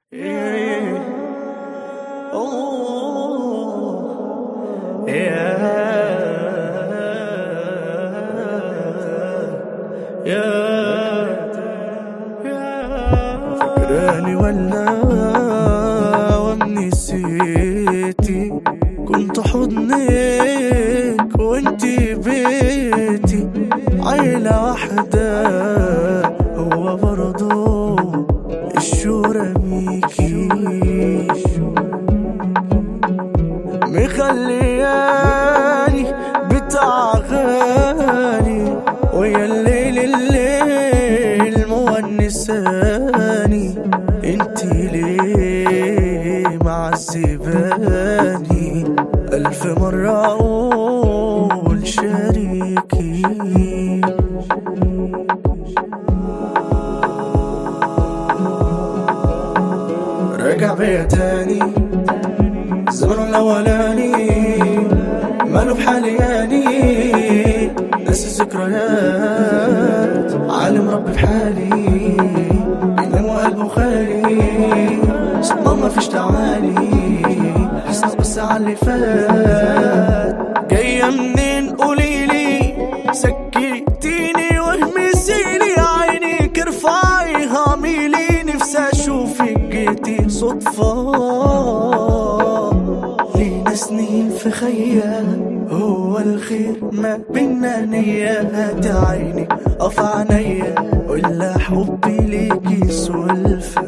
Yeah. Oh. Yeah. Yeah. فكراني ولا ونسيتي كنت حضنك وانتي بيتي عيلة واحدة هو برضو الشورى بيكي مخلياني بتاع غالي ويا الليل الليل مونساني انتي ليه معذباني الف مرة اقول شريكي راجع بيا تاني الزمن الاولاني ماله بحالي ياني ناس الذكريات عالم ربي بحالي بينام وقلبه خالي صدمة ما فيش تعالي حاسس بس على اللي فات جاية منين قوليلي سكتيني وهمسيلي عينيك ارفعيها ميلي نفسي اشوفك جيتي صدفة لينا سنين في خيال هو الخير ما بينا نية هات عيني قف عينيا ولا حبي ليكي سولفة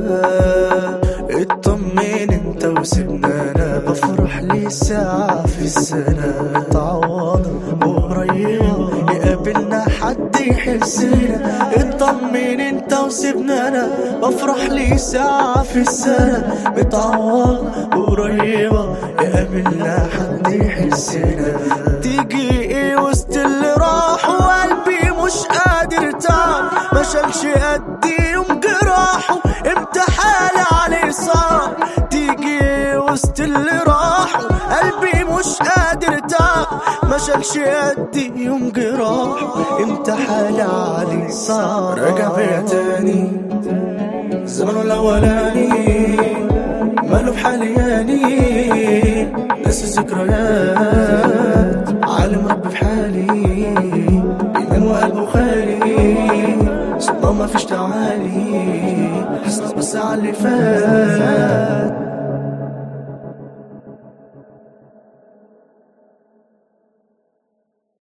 اطمن انت وسيبنا انا بفرح لي ساعة في السنة متعوضة وقريبة يقابلنا حد يحسنا اطمن انت وسيبنا انا بفرح لي ساعة في السنة متعوضة وقريبة يقابلنا حد يحسنا تيجي ايه وسط اللي راح وقلبي مش قادر تعب ما شالش قدي يوم جراحه امتى حالي عليه صعب تيجي ايه وسط اللي راح قلبي مش قادر تعب ما شالش قدي يوم جراحه امتى حالي عليه صعب راجع بيا تاني زمنه الاولاني ماله بحالي ياني ناس الذكريات عالم ربي بحالي بينام وقلبه خالي صدمة ما فيش تعالي حاسس بس على اللي فات